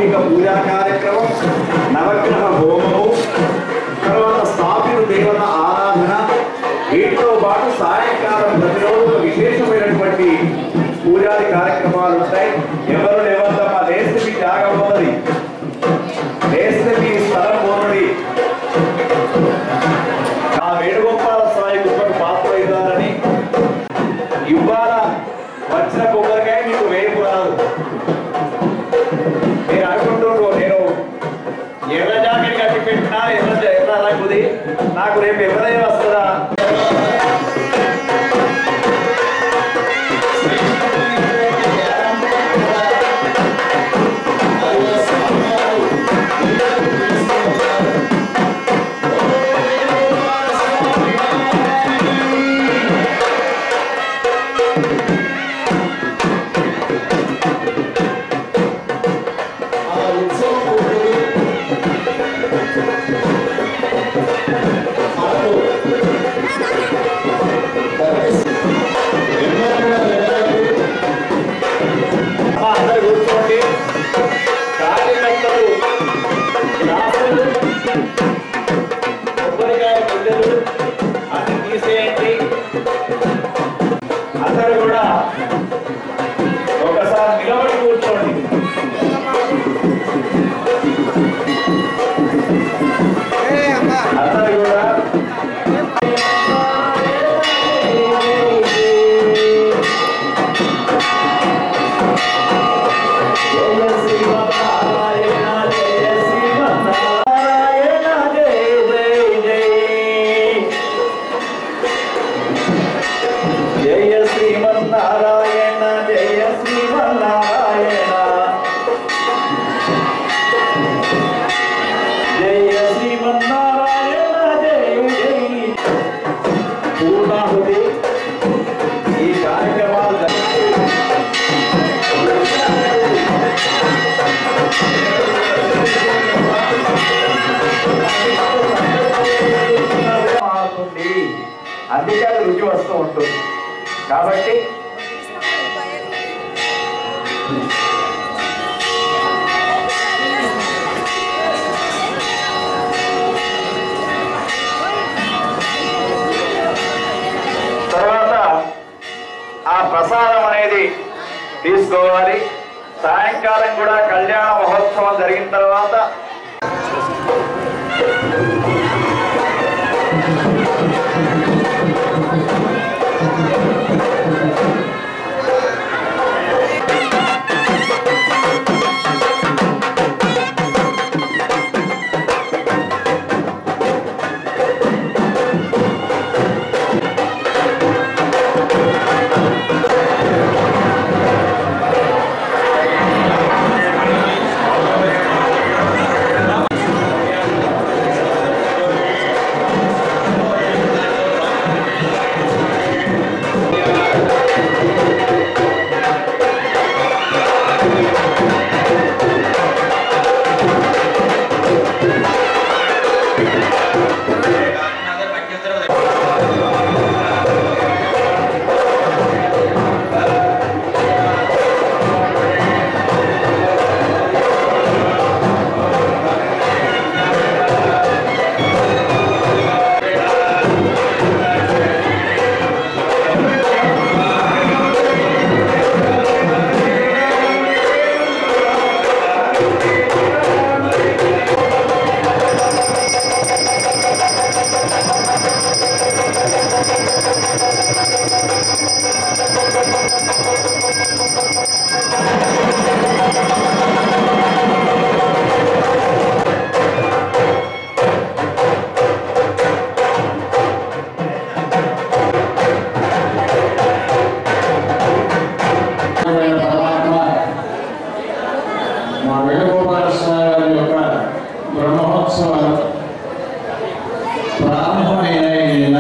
ఇక పూజా కార్యక్రమం నవగ్రహ హోమము తర్వాత స్థాపిత దేవత ఆరాధన వీటితో పాటు సాయంకాలం ప్రతిరోజు ఒక విశేషమైనటువంటి పూజాది కార్యక్రమాలు ఉంటాయి ఎవరు లేవద్దమ్మా లేస్తే మీ జాగం ఉన్నది లేస్తే మీ స్థలం ఉన్నది ఆ వేణుగోపాల స్వామి గొప్పకు పాత్ర ఇవ్వాలని ఇవాళ వచ్చిన కొబ్బరికాయ మీకు వేపు రాదు నేను అనుకుంటుండ్రు నేను ఎర్ర జాకెట్ కట్టి పెట్టినా ఎర్ర ఎర్ర రంగుది నాకు రేపు ఎవరైనా వస్తుందా ఆ ఉత్సవం పూర్తి మనకు కనిపిస్తుంది. ఎన్నో కూడా వెళ్ళాలి. అమ్మా, అందరు కూర్చోండి కార్యకర్తలు గ్లాసులు కొబ్బరికాయ గుడ్డలు అన్ని తీసేయండి అందరూ కూడా ఒకసారి నిలబడి కూర్చోండి అందరూ కూడా జయ శ్రీమన్నారాయణ జయ శ్రీమన్నారాయణ జయ జయ జయ జయ శ్రీమన్నారాయణ జయ శ్రీమన్నారాయణ జయ శ్రీమన్నారాయణ జయ జయ పూర్ణాహుతి ఈ కార్యక్రమాలు మారుతుంది అందుకే అది రుచి వస్తూ ఉంటుంది కాబట్టి తర్వాత ఆ ప్రసాదం అనేది తీసుకోవాలి సాయంకాలం కూడా కళ్యాణ మహోత్సవం జరిగిన తర్వాత ఆయన పరమాత్మ మా వేణుగోపాల స్వామి వారి యొక్క బ్రహ్మోత్సవాలు ప్రారంభమైన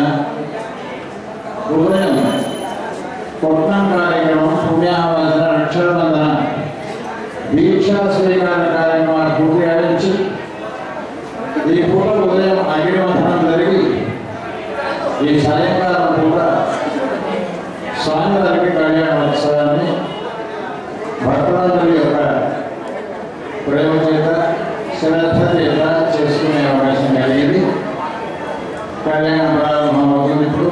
ఉదయం కొట్నం కార్యక్రమం పుణ్యావందన అక్షరవందన దీక్షా స్వీకార కార్యక్రమాన్ని పూర్తి గావించి ఈ పూట ఉదయం అగ్నివందనం జరిగి ఈ సాయంకాలం పూట స్వామివారికి కళ్యాణోత్సవాన్ని భక్తులందరి యొక్క ప్రేమ శ్రద్ధ చేత చేసుకునే అవకాశం కలిగింది కళ్యాణం ప్రారంభమవుతుంది ఇప్పుడు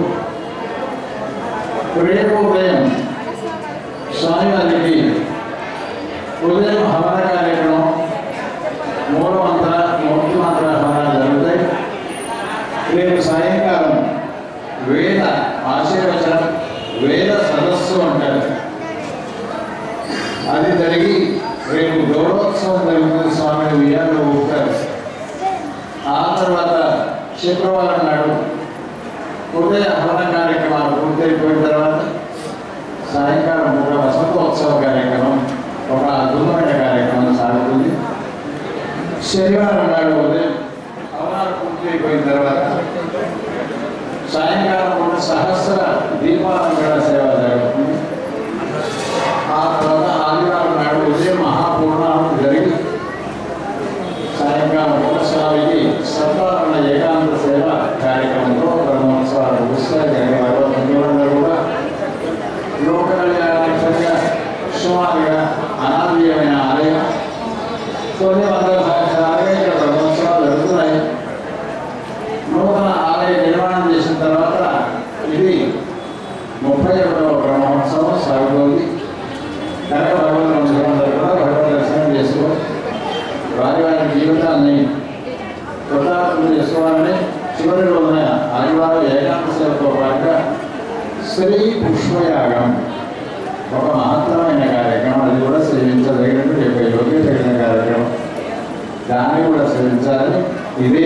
రేపు ఉదయం స్వామివారికి ఉదయం హవన కార్యక్రమం మూలమంత్ర మూర్తి మంత్ర హవనాలు జరుగుతాయి రేపు సాయంకాలం వేద ఆశీర్వచనం వేద సదస్సు అంటారు అది జరిగి రేపు గౌరవోత్సవం జరుగుతుంది స్వామిని ఉయ్యాలు ఊపుతారు ఆ తర్వాత శుక్రవారం నాడు ఉదయ హవన కార్యక్రమాలు పూర్తయిపోయిన తర్వాత సాయంకాలం ఒక వసంతోత్సవ కార్యక్రమం ఒక అద్భుతమైన కార్యక్రమం సాగుతుంది శనివారం నాడు ఉదయం హవనాలు పూర్తయిపోయిన తర్వాత సాయంకాలం ఒక సహస్ర దీపాలంకరణ సేవ జరుగుతుంది ఆ తర్వాత ఆదివారం నాడు ఉదయం మహాపూర్ణాహం జరిగి సాయంకాలం ఒకసారికి సత్వారణ ఏకాంత సేవ కార్యక్రమంలో బ్రహ్మోత్సవాలు ముగిస్తాయి జరిగే భగవద్గీతంలో కూడా లోక కళ్యాణంగా సుమారుగా అనాదీయమైన ఆలయం కొన్ని వందల సంవత్సరాలుగా ఇక్కడ బ్రహ్మోత్సవాలు జరుగుతున్నాయి నూతన ఆలయ నిర్మాణం చేసిన తర్వాత ఇది ముప్పై ఒకటవ బ్రహ్మోత్సవం సాగుతోంది కనుక భగవంతులందరూ కూడా భగవద్ దర్శనం చేసుకో వారి వారి జీవితాన్ని కృతార్థం చేసుకోవాలని చివరి రోజున ఆదివారం ఏకాంత సేవతో పాటుగా స్త్రీ పుష్పయాగం ఒక మహత్తరమైన కార్యక్రమం అది కూడా సేవించదగినటువంటి యొక్క యోగ్యత కలిగిన కార్యక్రమం దాన్ని కూడా సేవించాలి ఇది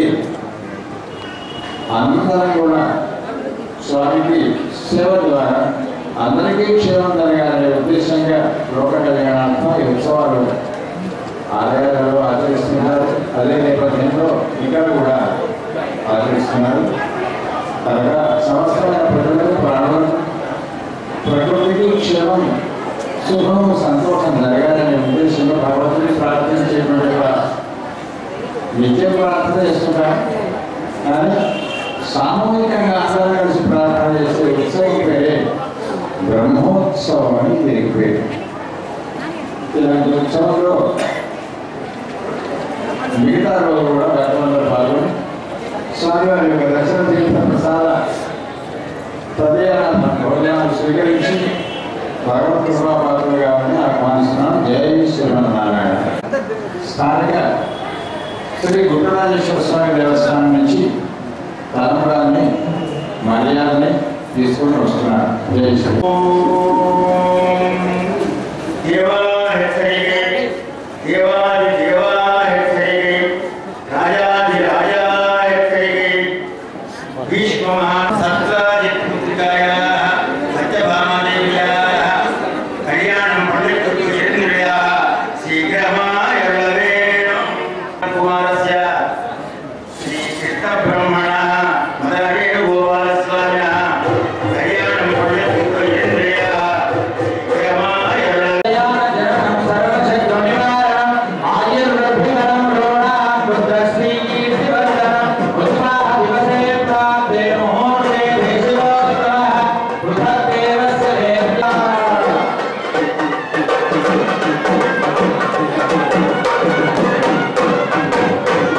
అందరం కూడా స్వామికి సేవ ద్వారా అందరికీ క్షేమం జరగాలనే ఉద్దేశంగా లోక కళ్యాణార్థం ఈ ఉత్సవాలు ఆలయాలలో ఆచరిస్తున్నారు అదే నేపథ్యంలో ఇక్కడ కూడా ఆచరిస్తున్నారు కనుక సమస్తమైన ప్రజలకు ప్రాణులు ప్రకృతికి క్షేమం శుభం సంతోషం జరగాలనే ఉద్దేశంలో భగవంతుని ప్రార్థించేటువంటి ఒక నిత్యం ప్రార్థన చేస్తుంటాం కానీ సామూహికంగా అందరం కలిసి ప్రార్థన చేసే ఉత్సవం పేరే బ్రహ్మోత్సవం అని దీనికి పేరు ఇలాంటి ఉత్సవంలో మిగతా రోజులు కూడా భగవంతుడు పాల్గొని స్వామివారి యొక్క దర్శన తీర్థ ప్రసాద తదయాన భోజనాలు స్వీకరించి భగవత్ కృపాపాత్రులు కావాలని ఆహ్వానిస్తున్నాం జై శ్రీమన్నారాయణ స్థానిక శ్రీ గుట్టరాజేశ్వర స్వామి దేవస్థానం నుంచి తలంబరాన్ని మర్యాదని తీసుకుని వస్తున్నారు జై శ్రీ దేవాది దేవాది రాజాది రాజాది భీష్మ సత్రాజిత్పుత్రికాయ సత్యభామాదేవ్యా కళ్యాణం పండితుడు చంద్రుయా శీఘ్రమాయవేణు కుమారస్య శ్రీకృష్ణ బ్రహ్మణ మదరేణ గోపాలస్వామి కళ్యాణం పండితుడు చంద్రుయా శీఘ్రమాయవేణు దేవస్య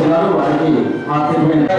ఉన్నారు వారికి ఆ తిరుమల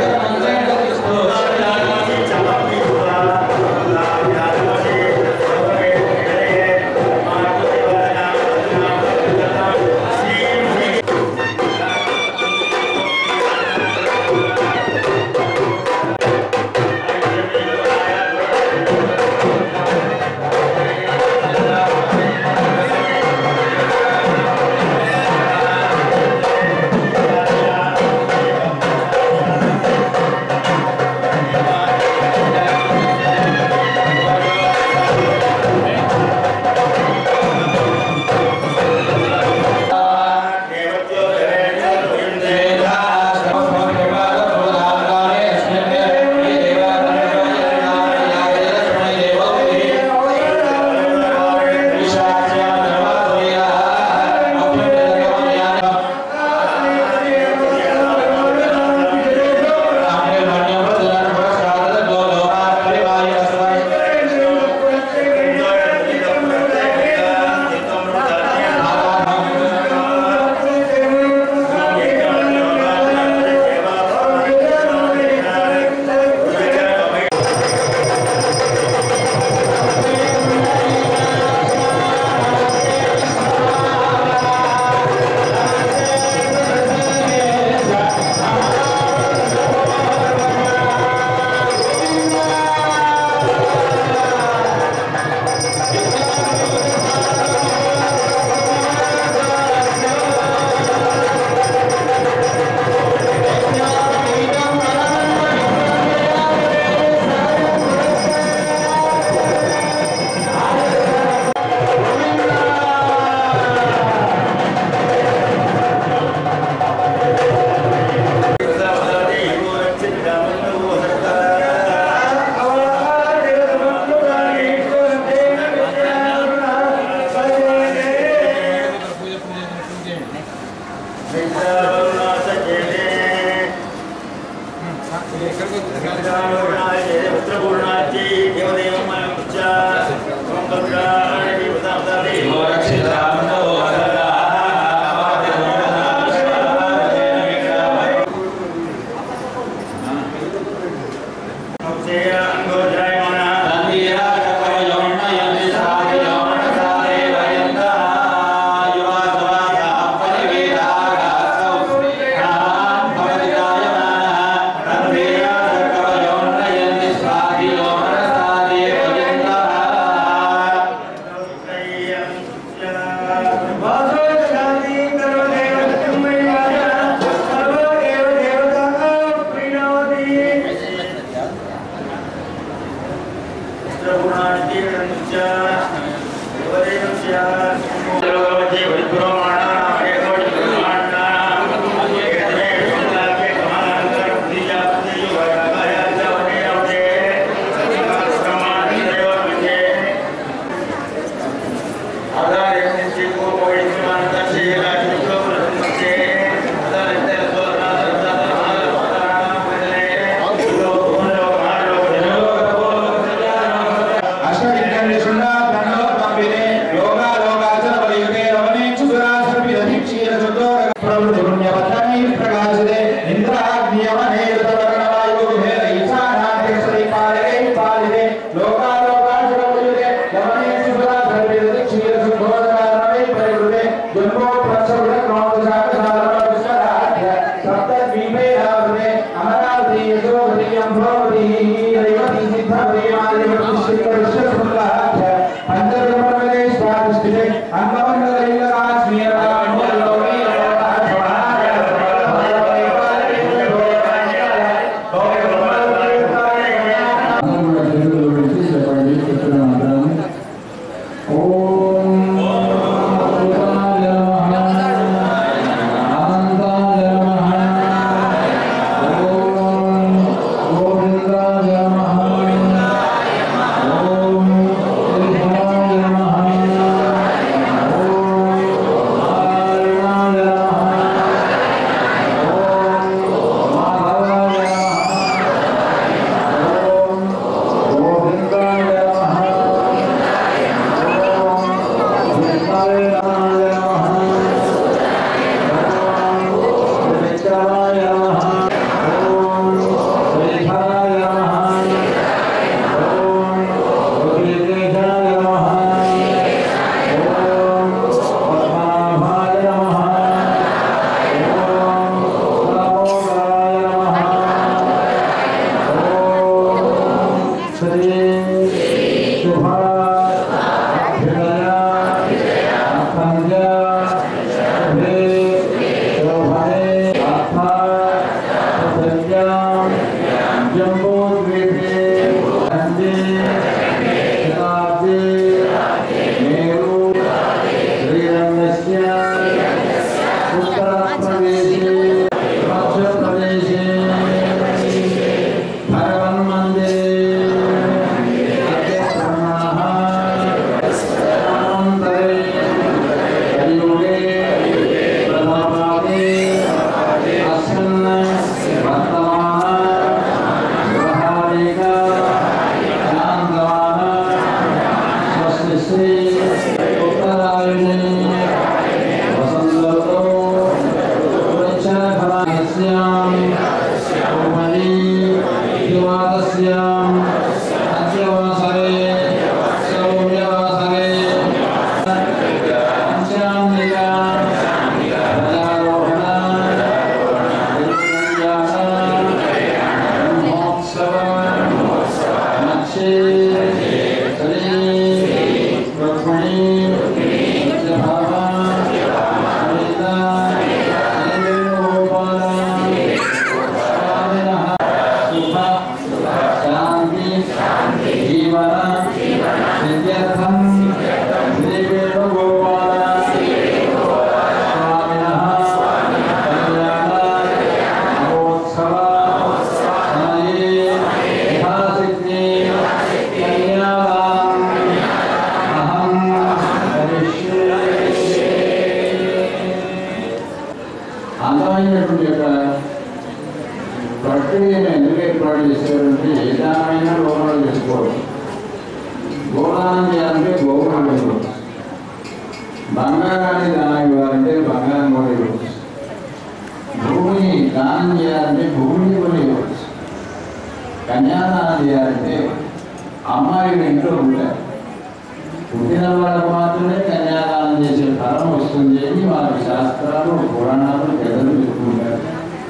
ఓం శ్రీ శుభ అభ్యుదయ అఖండ శుభే శోభనే అర్థ ప్రత్యాం జంబోద్వీపే కందే శతాబ్దే మేరు శ్రీరంగస్య उत्तरप्रदेशे मध्यप्रदेशे भगवन्मन्दिरे अद्यतनः अनन्तरे कलियुगे प्रथमपादे अस्मिन् वर्तमान व्यवहारिक शान्तवान स्वस्ति श्री उत्तरायणे वसन्ततो वृक्षफलास्यां उपरि दिवादस्याम् अद्यवासरे सौम्यवासरे पञ्चाम्निका प्रजारोहण ब्रह्मोत्सव नक्षे श्री रुक्मिणी सत्यभामा सहिता शांति जीवन सिद्ध्यर्थम श्री वेणुगोपाल स्वामिनः कल्याण महोत्सव समये यथासिद्धि कन्यादानम् अहं करिष्ये అందమైనటువంటి యొక్క ప్రక్రియను ఎందుకు ఏర్పాటు చేసేవారంటే ఏ దానమైనా గోదానం చేసుకోవచ్చు గోదానం చేయాలంటే గోగుణం ఇవ్వచ్చు బంగారాన్ని దానం ఇవ్వాలంటే బంగారం కూడా ఇవ్వచ్చు భూమిని దానం చేయాలంటే భూమిని కూడా ఇవ్వచ్చు కన్యాదానం చేయాలంటే అమ్మాయిలు ఇంట్లో ఉంటారు పుట్టిన వాళ్ళకు మాత్రమే కన్యాదానం చేసే ఫలం వస్తుంది అని వాళ్ళ శాస్త్రాలు పురాణాలు పెద్దలు చెప్పుకుంటారు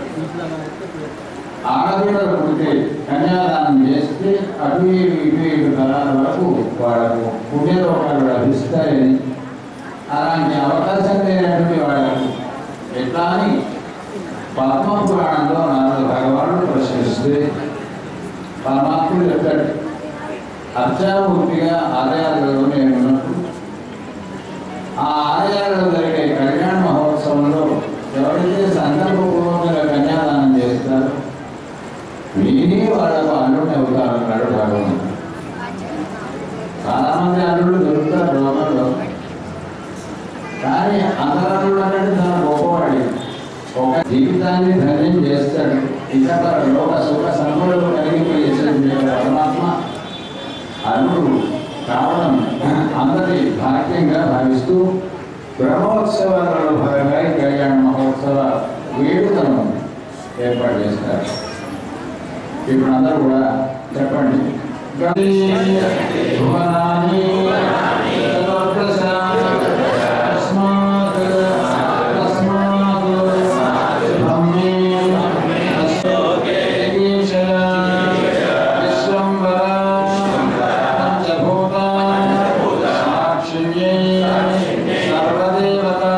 ఆడపిల్లలు పుట్టితే కన్యాదానం చేస్తే అటు ఇటు ఇటు ఇటు తరాల వరకు వాళ్ళకు పుణ్యలోకాలు లభిస్తాయని అలాంటి అవకాశం లేనటువంటి వాళ్ళకు ఎట్లా అని పద్మ పురాణంలో నాలుగు భగవానుడు ప్రశ్నిస్తే పరమాత్ముడు చెప్పాడు అర్చామూర్తిగా ఆలయాలలో నేను ఉన్నప్పుడు ఆ ఆలయాలలో జరిగే కళ్యాణ మహోత్సవంలో ఎవరైతే సంకల్పపూర్వకంగా కన్యాదానం చేస్తారో వీని వాళ్ళకు అల్లుడిని అవుతారన్నాడు భగవంతుడు చాలా మంది అల్లుళ్ళు దొరుకుతారు లోకంలో కానీ అంతరాలు అనేది తన గొప్పవాడి ఒక జీవితాన్ని ధన్యం చేస్తాడు ఇతర లోక సుఖ సంపదలు కలిగిపోయేసేది పరమాత్మ అల్లుడు కావడం అందరి భాగ్యంగా భావిస్తూ బ్రహ్మోత్సవాలలో భాగంగా ఈ కళ్యాణ మహోత్సవ వేడుకలను ఏర్పాటు చేస్తారు ఇప్పుడు అందరూ కూడా చెప్పండి భువనాని చతుర్దశ తస్మాత్ తస్మాత్ బ్రహ్మే తస్యోగేశయ విశ్వంబర పంచభూత సాక్షిణ్యే సర్వదేవత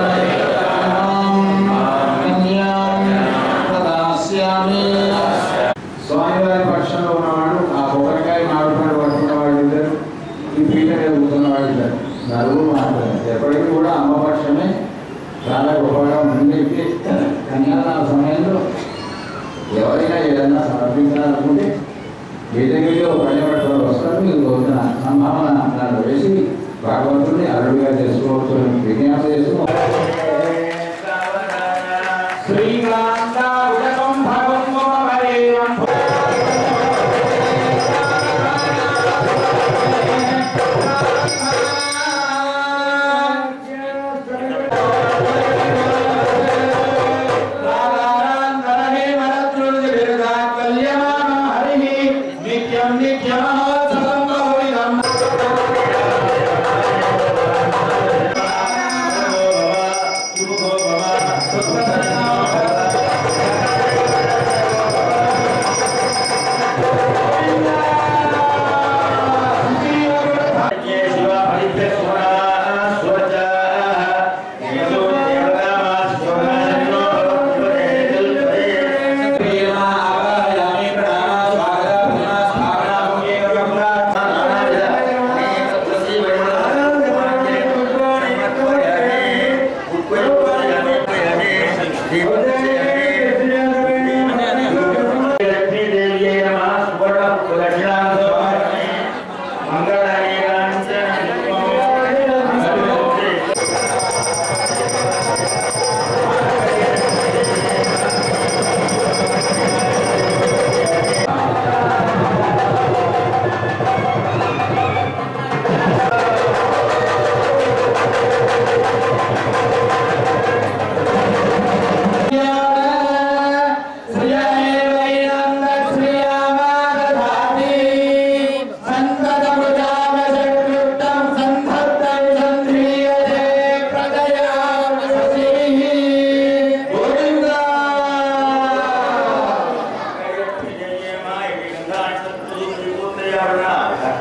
కన్యాం ప్రదాస్యామి స్వామివారి పక్షంలో ఉన్నవాడు ఆ కొబ్బరికాయ మామిడిపండు పట్టుకున్న వాళ్ళు ఇద్దరు ఈ పీట మీద కూర్చున్న వాళ్ళు ఇద్దరు నలుగురు మాట్లాడారు ఎప్పటికీ కూడా అమ్మ పక్షమే చాలా గొప్పగా ముందుకి కన్యాదాన సమయంలో ఎవరైనా ఏదైనా సమర్పించాలనుకుంటే మీ దగ్గరికి ఒక పర్యటకులు వస్తారు మీరు రోజున సంభావన దాంట్లో వేసి భగవంతుడిని అరుడుగా చేసుకోవచ్చు అని విజ్ఞాపన చేస్తూ శ్రీకాంతావృతం భగం మమరేవం నిత్యం నిత్యమహోత్సవం బహువిధం Thank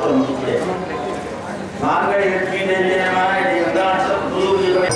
ప్రముఖే మార్గడి లక్ష్మీ దేవి నమః ఇది ఉదాహరణ గురువు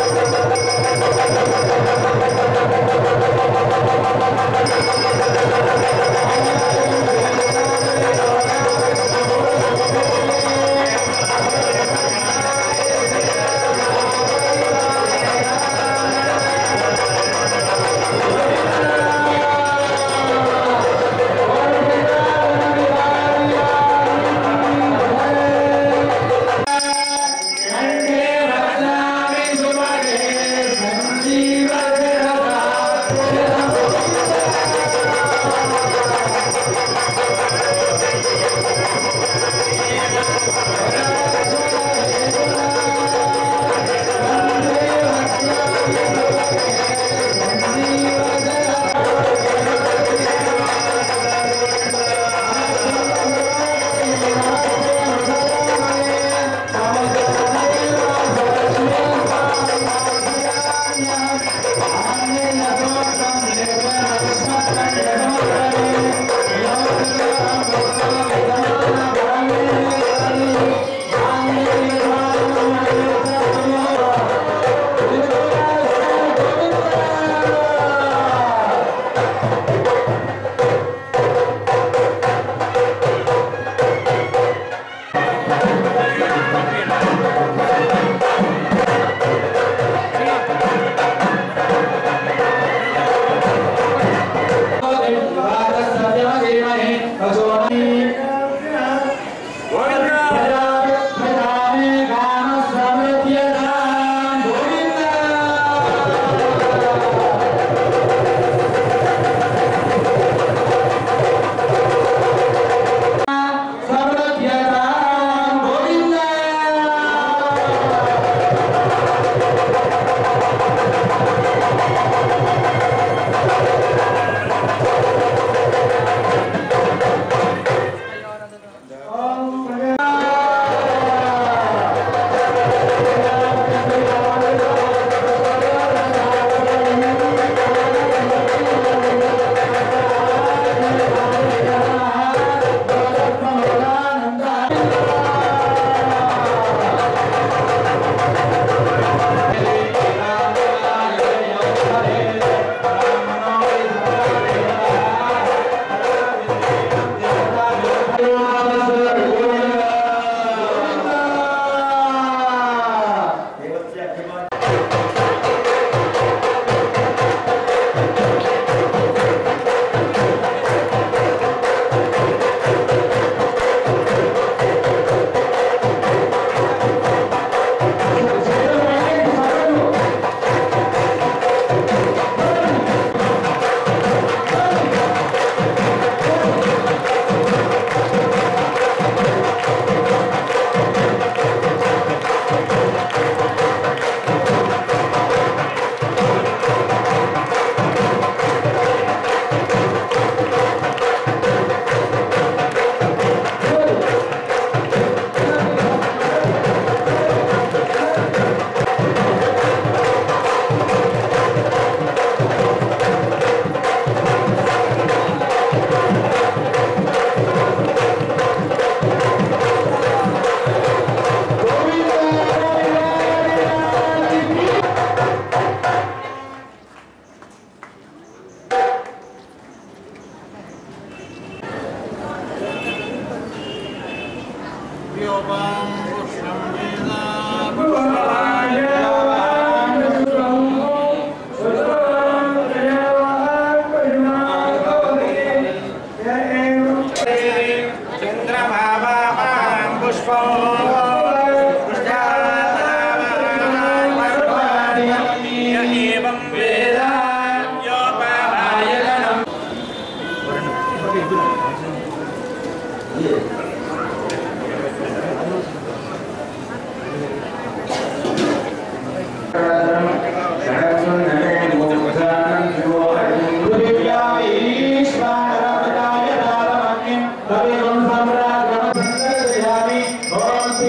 ఓం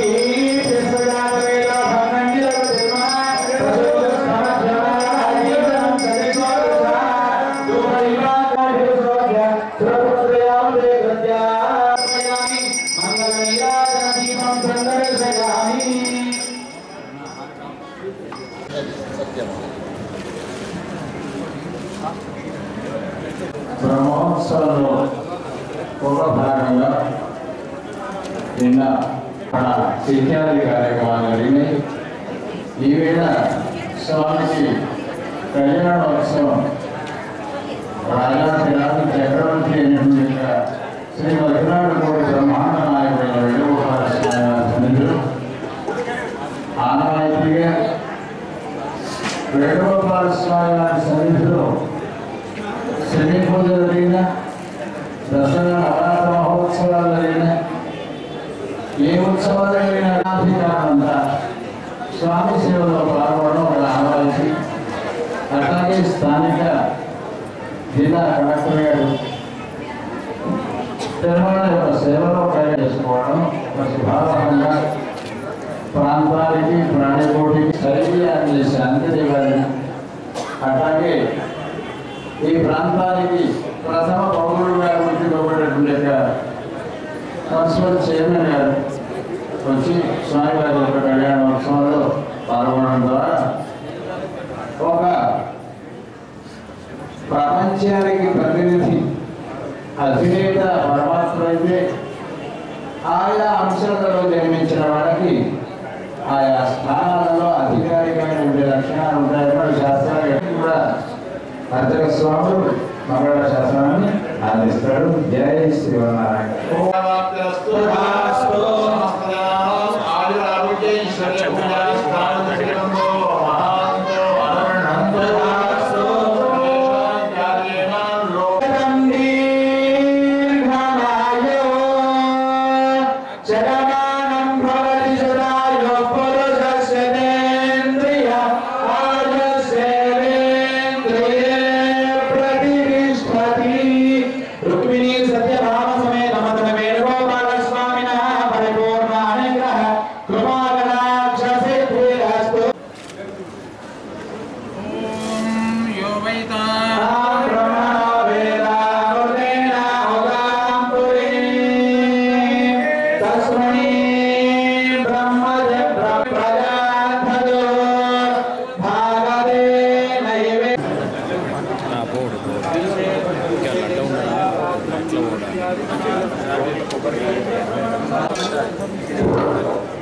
సందర్శయామి బ్రహ్మోత్సవంలో ఒక భాగంగా నిన్న మన ఇత్యాది కార్యక్రమాలు జరిగినాయి ఈవేళ స్వామికి కళ్యాణోత్సవం రాజాధిరాజు చక్రవర్తి అయినటువంటి యొక్క శ్రీ మధురాడు కోటి బ్రహ్మాండ నాయకుల వేణుగోపాల స్వామి వారి సన్నిధిలో ఆనవాయితీగా వేణుగోపాల స్వామి వారి సన్నిధిలో శని పూజ జరిగిన దసరా నవరాత్ర మహోత్సవాలు జరిగిన ఏ ఉత్సవాలు జరిగిన అధికారంతా స్వామి సేవలో పాల్గొనడం ఒక ఆనవాయితీ అట్లాగే స్థానిక జిల్లా కలెక్టర్ గారు తెలంగాణ యొక్క సేవలో ప్రయోగం చేసుకోవడం ఒక శుభారంగా ప్రాంతానికి ప్రాణికోటికి సరిగ్గా శాంతి దేవాలని అట్లాగే ఈ ప్రాంతానికి ప్రథమ పౌరుడుగా గుర్తింపబడినటువంటి యొక్క మున్సిపల్ చైర్మన్ గారు వచ్చి స్వామివారి యొక్క కళ్యాణోత్సవంలో పాల్గొనడం ద్వారా ఒక ప్రపంచానికి ప్రతినిధి అధినేత పరమాత్మ అయితే ఆయా అంశాలలో జన్మించిన వాళ్ళకి ఆయా స్థానాలలో అధికారికమైనటువంటి లక్షణాలు ఉంటాయని మన శాస్త్రాలు కూడా అర్చక స్వాములు మంగళ శాస్త్రాన్ని అందిస్తాడు జై శ్రీవనారాయణ శరమాణం భవతి సురాయో పురుషస్యేంద్రియ ఆయుష్యేంద్రియే ప్రతిష్టతి రుక్మిణీ సత్యభామ సమేత మదన వేణుగోపాల స్వామిన పరిపూర్ణ అనుగ్రహ కృపాకటాక్ష సిద్ధిరస్తు यो वैता పోడు అట్లా ఉండాలి అట్లా ఉండాలి